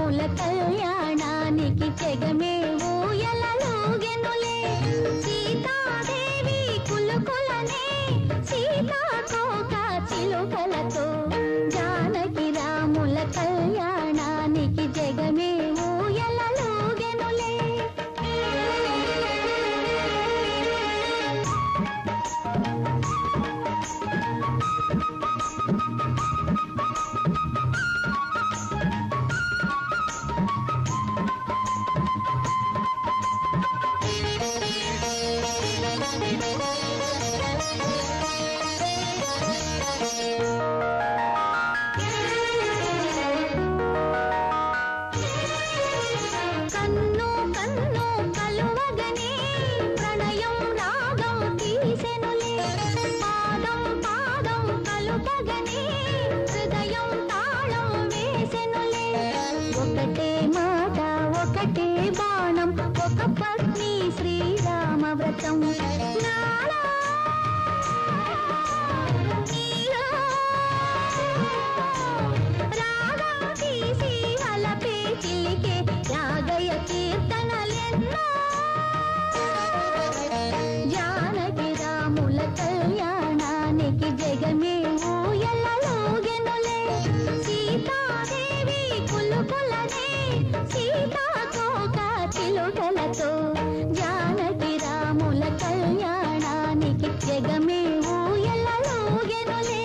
రాముల కళ్యాణానికి జగమే ఊయలలోగెనులే సీతాదేవి కులుకులనే సీతాకోక చిలుకలతో జానకి రాముల కళ్యాణానికి జగమే ఊయలలోగెనులే కన్ను కన్ను కలువగనే ప్రణయం రాగం తీసెనులే పాదం పాదం కలుపగనే హృదయం తాళం వేసెనులే ఒకటే మాట ఒకటే బాణం ఒక పత్ని శ్రీరామ వ్రతం నాలో నీలో రాగం తీసి అలపే చిలికే యాగయ కీర్తనలెన్నో జానకి రాముల కళ్యాణానికి జగమే ఊయలలోగెనులే సీతాదేవి కులుకులనే సీతాకోక చిలుకలతో జానకి రాముల కళ్యాణానికి జగమే ఊయలలోగెనులే